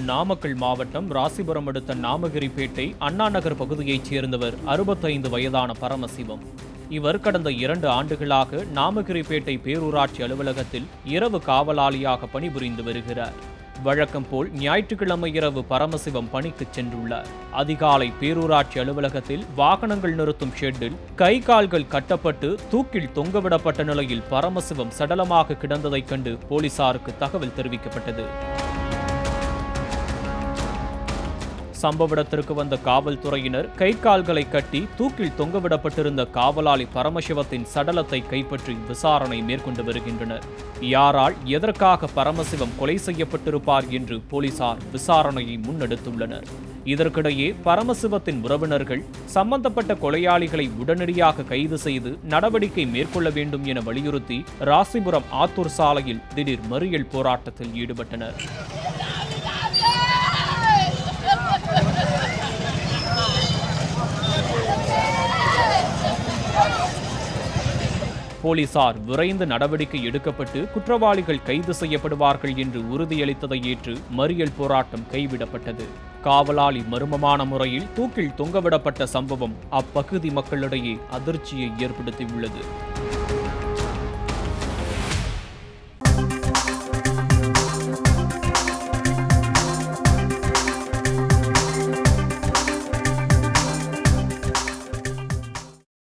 நாமக்கல் மாவட்டம் ராசிபுரம் அடுத்த நாமகிரிப்பேட்டை அண்ணா நகர் பகுதியைச் சேர்ந்தவர் அறுபத்தைந்து வயதான பரமசிவம் இவர் கடந்த இரண்டு ஆண்டுகளாக நாமகிரிப்பேட்டை பேரூராட்சி அலுவலகத்தில் இரவு காவலாளியாக பணிபுரிந்து வருகிறார் வழக்கம் போல் ஞாயிற்றுக்கிழமை இரவு பரமசிவம் பணிக்கு சென்றுள்ளார் அதிகாலை பேரூராட்சி அலுவலகத்தில் வாகனங்கள் நிறுத்தும் ஷெட்டில் கை கால்கள் கட்டப்பட்டு தூக்கில் தொங்கவிடப்பட்ட நிலையில் பரமசிவம் சடலமாக கிடந்ததைக் கண்டு போலீசாருக்கு தகவல் தெரிவிக்கப்பட்டது சம்பவ இடத்திற்கு வந்த காவல்துறையினர் கை கால்களை கட்டி தூக்கில் தொங்கவிடப்பட்டிருந்த காவலாளி பரமசிவத்தின் சடலத்தை கைப்பற்றி விசாரணை மேற்கொண்டு வருகின்றனர் யாரால் எதற்காக பரமசிவம் கொலை செய்யப்பட்டிருப்பார் என்று போலீசார் விசாரணையை முன்னெடுத்துள்ளனர் இதற்கிடையே பரமசிவத்தின் உறவினர்கள் சம்பந்தப்பட்ட கொலையாளிகளை உடனடியாக கைது செய்து நடவடிக்கை மேற்கொள்ள வேண்டும் என வலியுறுத்தி ராசிபுரம் ஆத்தூர் சாலையில் திடீர் மறியல் போராட்டத்தில் ஈடுபட்டனர் போலீசார் விரைந்து நடவடிக்கை எடுக்கப்பட்டு குற்றவாளிகள் கைது செய்யப்படுவார்கள் என்று உறுதியளித்ததை ஏற்று மறியல் போராட்டம் கைவிடப்பட்டது காவலாளி மர்மமான முறையில் தூக்கில் தொங்கவிடப்பட்ட சம்பவம் அப்பகுதி மக்களிடையே அதிர்ச்சியை ஏற்படுத்தியுள்ளது